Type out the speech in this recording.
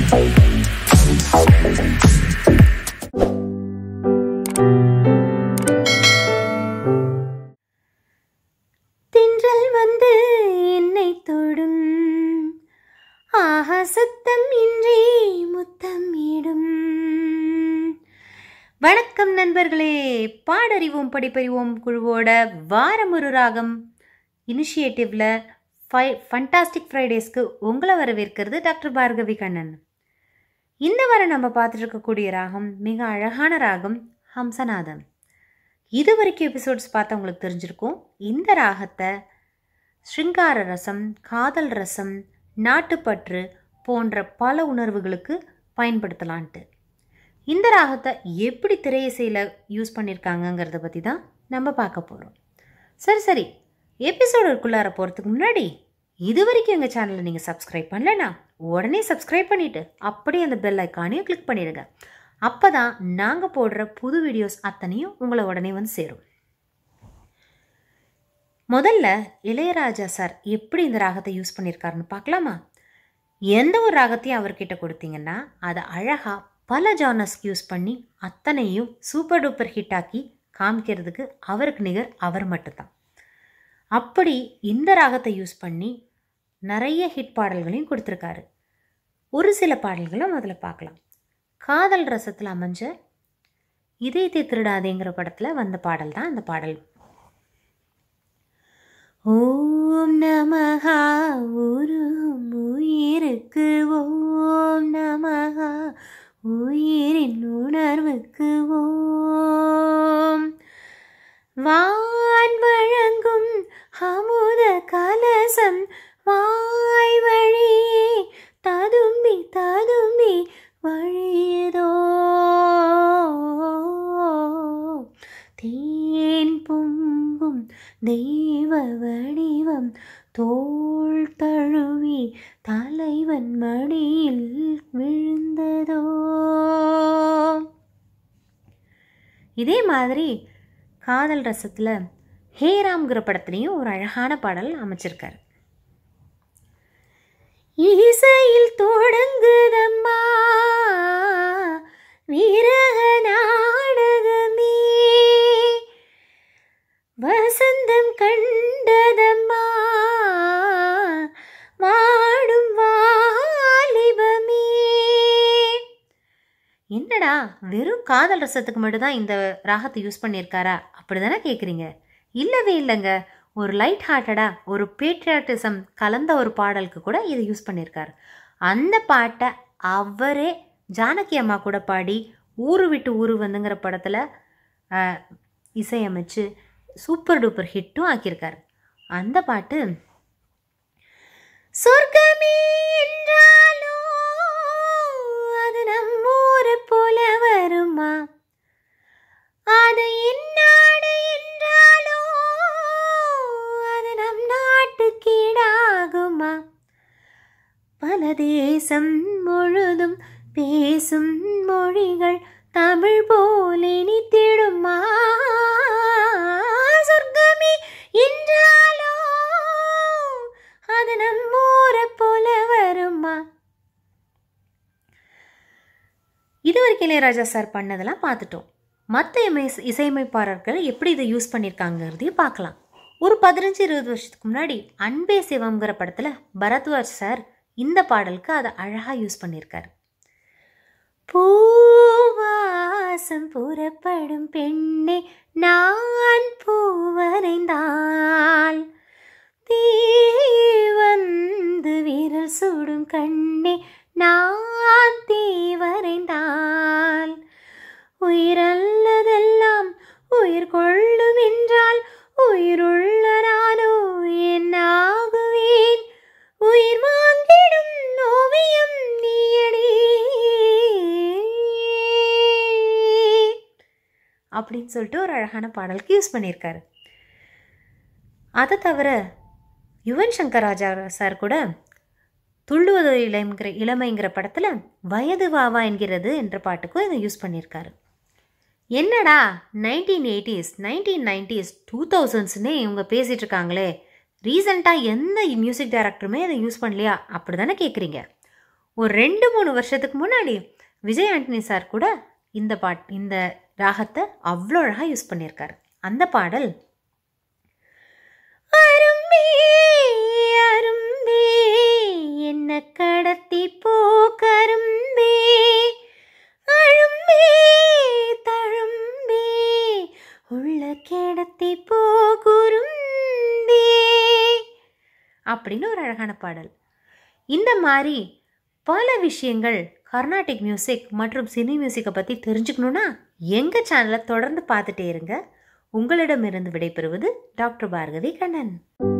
தின்றல் வந்து என்னை தொடும் ஆஹா சத்தம் இன்றி முத்தம் இடும் வணக்கம் நண்பர்களே பாடறிவோம் படிப்பறிவோம் குழுவோட வாரம் ஒரு ராகம் இனிஷியேட்டிவ்ல ஃபை ஃபண்டாஸ்டிக் ஃப்ரைடேஸ்க்கு உங்களை வரவேற்கிறது டாக்டர் பார்கவி கண்ணன் இந்த வாரம் நம்ம பார்த்துட்டு இருக்கக்கூடிய ராகம் மிக அழகான ராகம் ஹம்சநாதம் இது வரைக்கும் எபிசோட்ஸ் பார்த்தா உங்களுக்கு தெரிஞ்சிருக்கும் இந்த ராகத்தை ஸ்ருங்கார ரசம் காதல் ரசம் நாட்டுப்பற்று போன்ற பல உணர்வுகளுக்கு பயன்படுத்தலான்ட்டு இந்த ராகத்தை எப்படி திரையிசையில் யூஸ் பண்ணியிருக்காங்கங்கிறத பற்றி தான் நம்ம பார்க்க போகிறோம் சரி சரி எபிசோடுக்குள்ளார போகிறதுக்கு முன்னாடி இது வரைக்கும் எங்கள் சேனலை நீங்கள் சப்ஸ்கிரைப் பண்ணலனா உடனே சப்ஸ்கிரைப் பண்ணிவிட்டு அப்படியே அந்த பெல் ஐக்கானையும் கிளிக் பண்ணிடுங்க அப்போ தான் நாங்கள் போடுற புது வீடியோஸ் அத்தனையும் உங்களை உடனே வந்து சேரும் முதல்ல இளையராஜா சார் எப்படி இந்த ராகத்தை யூஸ் பண்ணியிருக்காருன்னு பார்க்கலாமா எந்த ஒரு ராகத்தையும் அவர்கிட்ட கொடுத்தீங்கன்னா அதை அழகாக பல ஜானர்ஸ்க்கு யூஸ் பண்ணி அத்தனையும் சூப்பர் டூப்பர் ஹிட் ஆக்கி காமிக்கிறதுக்கு அவருக்கு நிகர் அவர் மட்டும்தான் அப்படி இந்த ராகத்தை யூஸ் பண்ணி நிறைய ஹிட் பாடல்களையும் கொடுத்துருக்காரு ஒரு சில பாடல்களும் அதில் பார்க்கலாம் காதல் ரசத்தில் அமைஞ்ச இதயத்தை திருடாதேங்கிற படத்தில் வந்த பாடல் தான் அந்த பாடல் ஓம் நமகா ஒரு உயிருக்கு ஓம் நமகா உயிரின் உணர்வுக்கு ஓம் வான் வழங்கும் அமுத கலசம் வாய் வழி ததும்பி ததும்பி வழியதோ தேன் பொங்கும் தெய்வ வடிவம் தோள் தழுவி தலைவன் மடியில் விழுந்ததோ இதே மாதிரி காதல் ரசத்தில் ஹேராம்ங்கிற படத்துலேயும் ஒரு அழகான பாடல் அமைச்சிருக்காரு இசையில் தொடங்குதம்மா வீரக நாடகமே வசந்தம் கண்டதம்மா வாடும் வாலிபமே என்னடா வெறும் காதல் ரசத்துக்கு மட்டும்தான் இந்த ராகத்தை யூஸ் பண்ணியிருக்காரா அப்படி தானே கேட்குறீங்க இல்லவே இல்லைங்க ஒரு லைட் ஹார்ட்டடாக ஒரு பேட்ரியாட்டிசம் கலந்த ஒரு பாடலுக்கு கூட இதை யூஸ் பண்ணியிருக்காரு அந்த பாட்டை அவரே ஜானகி அம்மா கூட பாடி ஊரு விட்டு ஊரு வந்துங்கிற படத்தில் இசையமைச்சு சூப்பர் டூப்பர் ஹிட்டும் ஆக்கியிருக்காரு அந்த பாட்டு சொர்க்கமே என்றாலோ அது நம்மூரை போல வருமா அது என்னாடு என்றாலோ அது நம் நாட்டுக்கீடாகுமா பல தேசம் முழுதும் பேசும் மொழிகள் தமிழ் போல இனித்திடுமா சொர்க்கமே என்றாலோ அது நம்மூரை போல வருமா இது வரைக்கும் இளையராஜா சார் பண்ணதெல்லாம் பார்த்துட்டோம் மற்ற இமை இசையமைப்பாளர்கள் எப்படி இதை யூஸ் பண்ணியிருக்காங்கிறதையும் பார்க்கலாம் ஒரு பதினஞ்சு இருபது வருஷத்துக்கு முன்னாடி அன்பே சிவம்ங்கிற படத்தில் பரத்வாஜ் சார் இந்த பாடலுக்கு அதை அழகாக யூஸ் பண்ணியிருக்காரு பூவாசம் புறப்படும் பெண்ணே நான் பூவரைந்தால் தீ வந்து விரல் சுடும் கண்ணே நான் தீ வரைந்தால் உயிரல்லதெல்லாம் உயிர் கொள்ளும் என்றால் உயிருள்ள நானோ என்னாகுவேன் உயிர் வாங்கிடும் ஓவியம் நீயடி அப்படின்னு சொல்லிட்டு ஒரு அழகான பாடலுக்கு யூஸ் பண்ணியிருக்காரு அதை தவிர யுவன் சங்கர் ராஜா சார் கூட துள்ளுவது இளங்கிற இளமைங்கிற படத்தில் வயது வாவா என்கிறது என்ற பாட்டுக்கும் இதை யூஸ் பண்ணியிருக்காரு என்னடா nineteen eighties nineteen nineties two தௌசண்ட்ஸ்னே இவங்க பேசிகிட்டு இருக்காங்களே ரீசெண்டாக எந்த மியூசிக் டைரக்டருமே இதை யூஸ் பண்ணலையா அப்படி தானே கேட்குறீங்க ஒரு ரெண்டு மூணு வருஷத்துக்கு முன்னாடி விஜய் ஆண்டனி சார் கூட இந்த பாட் இந்த ராகத்தை அவ்வளோ அழகாக யூஸ் பண்ணியிருக்காரு அந்த பாடல் அரும்பே அரும்பே என்ன கடத்தி போ கரும்பே அழும்பே தழும்பே உள்ள கிடத்தி போ குறும்பே அப்படின்னு ஒரு அழகான பாடல் இந்த மாதிரி பல விஷயங்கள் கர்நாடிக் மியூசிக் மற்றும் சினி மியூசிக்கை பற்றி தெரிஞ்சுக்கணுன்னா எங்கள் சேனலை தொடர்ந்து பார்த்துட்டே இருங்க உங்களிடமிருந்து விடைபெறுவது டாக்டர் பார்கவி கண்ணன்